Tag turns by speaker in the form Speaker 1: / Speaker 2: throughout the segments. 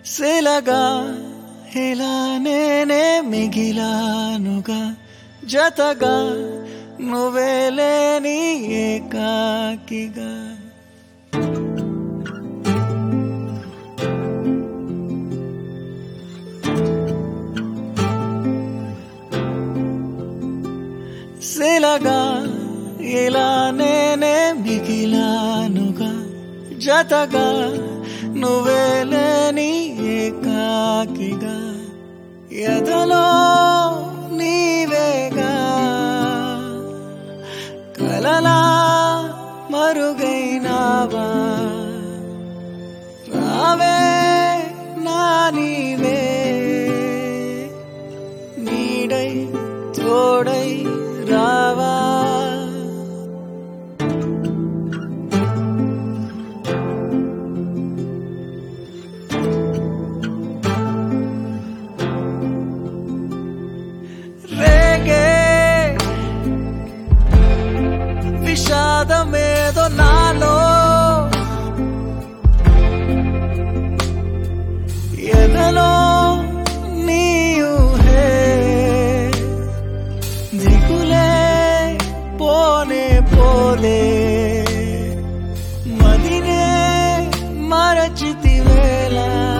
Speaker 1: శిలగా ఇలా నేనే మిగిలానుగా జతగా నువ్వే లేని ఏకాకిగా శిలగా ఇలా నేనే మిగిలానుగా జతగా నువ్వే లేని ఏకాకిగా ఎదలో నీవేగా కలలా మరుగైనావా రావే నా నీవే నీడై తోడై రావా రేగే విషాదమేదో నాలో ఎదలో నీయుహే దిగులే పోనే పోలే మదినే మరచితివేళ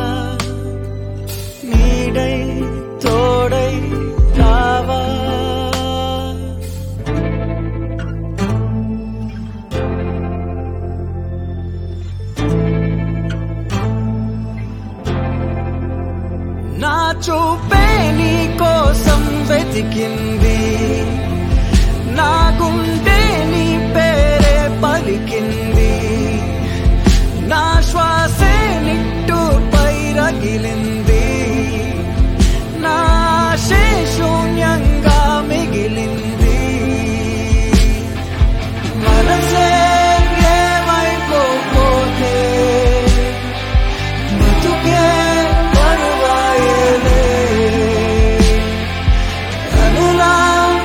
Speaker 1: నీడై తోడై రావా నా చూపే నీ కోసం వెతికింది నా గుండె నీ పేరే పలికింది నా శ్వాసే నిట్టుపై రగిలింది నా ఆశే శూన్యంగా మిగిలింది మనసే ఏమైపోతే బతుకే బరువాయలే కనులా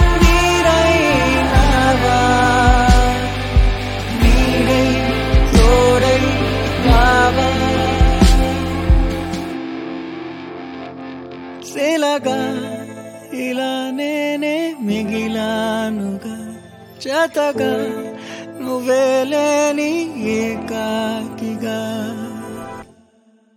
Speaker 1: నీరైనావా నీడై తోడై రావా శిలగా ఇలా నేనే మిగిలానుగా జతగా నువ్వే లేని ఏకాకిగా